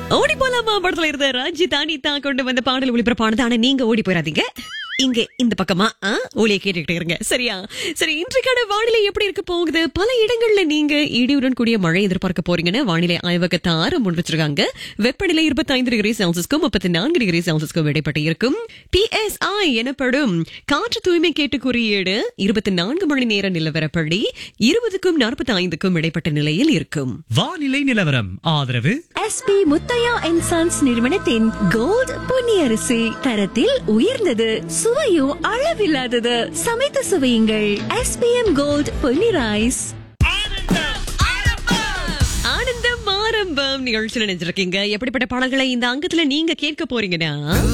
ஓடி போலாமா படத்துல இருந்த ரஞ்சித் அனிதா கொண்டு வந்த பாடல் ஒளிபரப்பானது ஆனா நீங்க ஓடி போயிடாதீங்க இங்க இந்த பக்கமா ஆ, ஒலியை கேட்டுக்கிட்டே இருங்க சரியா சரி இன்றைக்கான வானிலை எப்படி இருக்க போகுது பல இடங்கள்ல நீங்க இடியுடன் கூடிய மழை எதிர்பார்க்க போறீங்கன்னு வானிலை ஆய்வகத்தார முன் வச்சிருக்காங்க வெப்பநிலை இருபத்தி ஐந்து டிகிரி செல்சியஸ்க்கும் முப்பத்தி நான்கு டிகிரி செல்சியஸ்க்கும் இடைப்பட்டு இருக்கும் பிஎஸ்ஐ எனப்படும் காற்று தூய்மை கேட்டு குறியீடு இருபத்தி நான்கு மணி நேர நிலவரப்படி இருபதுக்கும் நாற்பத்தி ஐந்துக்கும் இடைப்பட்ட நிலையில் இருக்கும் வானிலை நிலவரம் ஆதரவு எஸ்பி முத்தையா அண்ட் சன்ஸ் நிறுவனத்தின் கோல்ட் பொன்னியரிசி தரத்தில் உயர்ந்தது சுவையும் அளவில்லாதது சமைத்து சுவையுங்கள் எஸ்பிஎம் கோல்ட் பொன்னி ரைஸ் ஆனந்தம் ஆரம்பம் நிகழ்ச்சியில் நினைச்சிருக்கீங்க எப்படிப்பட்ட பாடல்களை இந்த அங்கத்துல நீங்க கேட்க போறீங்கன்னா